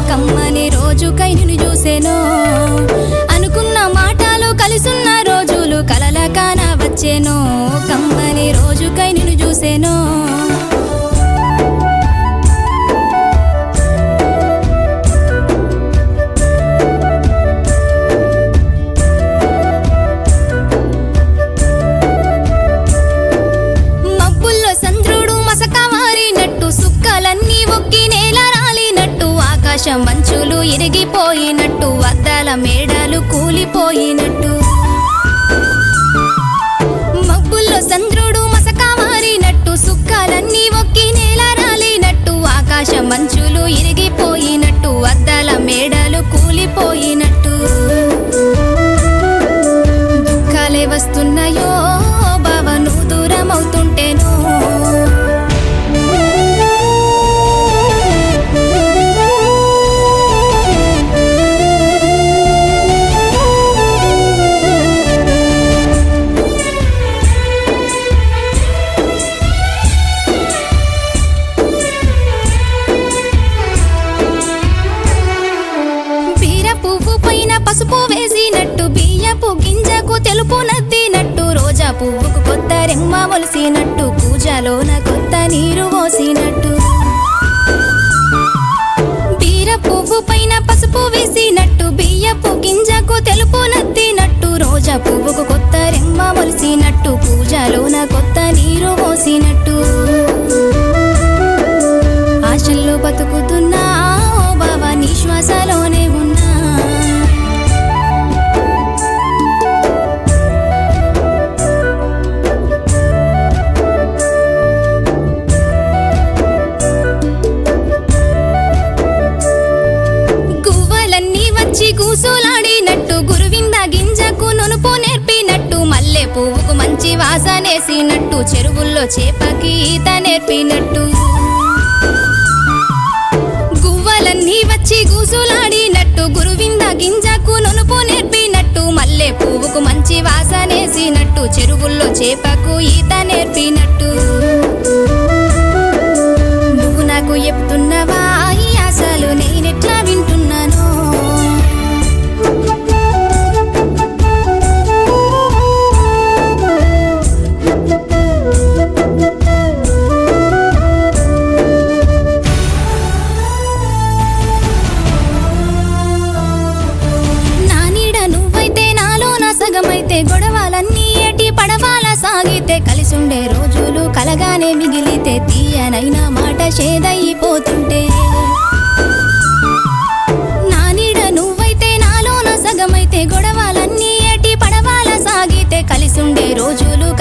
కమ్మని రోజుకై నిన్ను చూసేనో అనుకున్న మాటలు కలిసున్న రోజులు కలల కాన వచ్చేనో కమ్మని రోజుకై నిన్ను చూసేనో మబ్బుల్లో చంద్రుడు మసక మారినట్టు సుక్కలన్నీ ఒక్కి నేల రాలినట్టు ఆకాశం మంచులు ఇరిగిపోయినట్టు అద్దాల మేడలు కూలిపోయినట్టు మబ్బుల్లో చంద్రుడు మసక మారినట్టు సుక్కలన్నీ ఒక్కి నేల రాలినట్టు ఆకాశం మంచులు ఇరిగిపోయినట్టు అద్దాల మేడలు కూలిపోయినట్టు దుఃఖాలే వస్తున్నాయో బావ నువ్వు దూరం అవుతుంటేను బీర పువ్వు పైన పసుపు వేసినట్టు బియ్యపు గింజకు తెలుపు నద్దినట్టు రోజా పువ్వుకు కొత్త రెమ్మ మొలిసినట్టు పూజలోన కొత్త నీరు పోసినట్టు బీర పువ్వు పైన పసుపు వేసినట్టు బియ్యపు గింజకు తెలుపు నద్దినట్టు రోజా పువ్వుకు కొత్త రెమ్మ మొలిసినట్టు పూజలోన కొత్త నీరు పోసినట్టు ఆశల్లో బతుకుతున్నా ఓ బావా నీ శ్వాసలోనే ఉన్నా గువ్వలన్నీ వచ్చి కూసులాడినట్టు గురువింద గింజకు నునుపు నేర్పినట్టు మల్లె పువ్వుకు మంచి వాసనేసినట్టు చెరువుల్లో చేపకి ఈత నేర్పినట్టు గువ్వలన్నీ వచ్చి గూసులాడినట్టు గురువింద గింజకు నునుపు నేర్పినట్టు మల్లె పువ్వుకు మంచి వాసనేసినట్టు చెరువుల్లో చేపకు ఈత నేర్పినట్టు నువ్వు నాకు చెప్తున్నవా ఈ ఆశలు నేనెట్లా వింటున్నాను నా నీడ నువ్వైతే నాలో నా సగమైతే గొడవలన్నీ ఏటి పడవాల సాగితే కలిసుండే రోజులు కలగానే మిగిలితే తీయనైనా మాట చేదైపోతుంటే నా నీడ నువ్వైతే నాలో నా సగమైతే గొడవలన్నీ ఏటి పడవాల సాగితే కలిసుండే రోజులు